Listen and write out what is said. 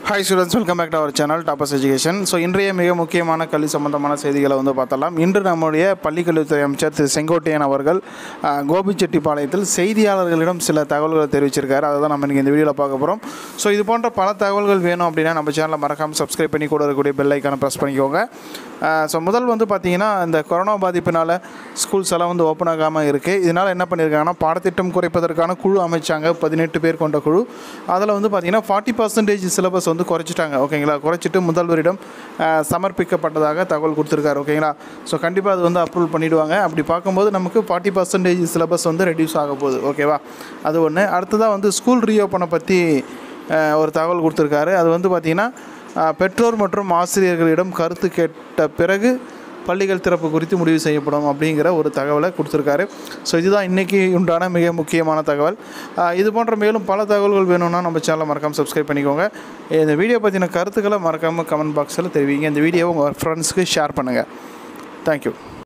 hi students welcome back to our channel toppers education so இன்றைய மிக முக்கியமான கல்வி சம்பந்தமான செய்திகளை வந்து பார்த்தலாம் இன்று நம்முடைய பள்ளிக்கல்வித்துறை அமைச்சர் திரு செங்கோட்டையன் அவர்கள் அஹ், கோபிச்செட்டிப்பாளையத்தில் செய்தியாளர்களிடம் சில தகவல்களை தெரிவிச்சிருக்காரு அதை தான் நம்ம இன்றைக்கி இந்த வீடியோவில் பார்க்க போகிறோம் ஸோ இது போன்ற பல தகவல்கள் வேணும் அப்படின்னா நம்ம சேனலை மறக்காமல் சப்ஸ்கிரைப் பண்ணி கூட இருக்கக்கூடிய பெல் ஐக்கானை ப்ரெஸ் பண்ணிக்கோங்க ஸோ முதல் வந்து பார்த்தீங்கன்னா இந்த கொரோனா பாதிப்பினால் ஸ்கூல்ஸ் எல்லாம் வந்து ஓப்பன் ஆகாமல் இருக்குது இதனால் என்ன பண்ணியிருக்காங்கன்னா பாடத்திட்டம் குறைப்பதற்கான குழு அமைச்சாங்க பதினெட்டு பேர் கொண்ட குழு அதில் வந்து பார்த்தீங்கன்னா ஃபார்ட்டி பர்சன்டேஜ் சிலபஸ் வந்து குறைச்சிட்டாங்க ஓகேங்களா குறைச்சிட்டு முதல்வரிடம் அஹ், சமர்ப்பிக்கப்பட்டதாக தகவல் கொடுத்துருக்காரு ஓகேங்களா ஸோ கண்டிப்பாக அது வந்து அப்ரூவல் பண்ணிவிடுவாங்க அப்படி பார்க்கும்போது நமக்கு ஃபார்ட்டி பர்சன்டேஜ் சிலபஸ் வந்து ரெடியூஸ் ஆக போகுது ஓகேவா அது ஒன்று அடுத்ததாக வந்து ஸ்கூல் ரீஓப்பனை பற்றி அஹ், ஒரு தகவல் கொடுத்துருக்காரு அது வந்து பார்த்திங்கன்னா அஹ், பெற்றோர் மற்றும் ஆசிரியர்களிடம் கருத்து கேட்ட பிறகு பள்ளிகள் திறப்பு குறித்து முடிவு செய்யப்படும் அப்படிங்கிற ஒரு தகவலை கொடுத்துருக்காரு ஸோ இதுதான் இன்றைக்கி உண்டான மிக முக்கியமான தகவல் அஹ், இது போன்ற மேலும் பல தகவல்கள் வேணும்னா நம்ம சேனலை மறக்காமல் சப்ஸ்கிரைப் பண்ணிக்கோங்க இந்த வீடியோ பற்றின கருத்துக்களை மறக்காமல் கமெண்ட் பாக்ஸில் தெரிவிங்க இந்த வீடியோவை உங்கள் ஃப்ரெண்ட்ஸுக்கு ஷேர் பண்ணுங்கள் தேங்க்யூ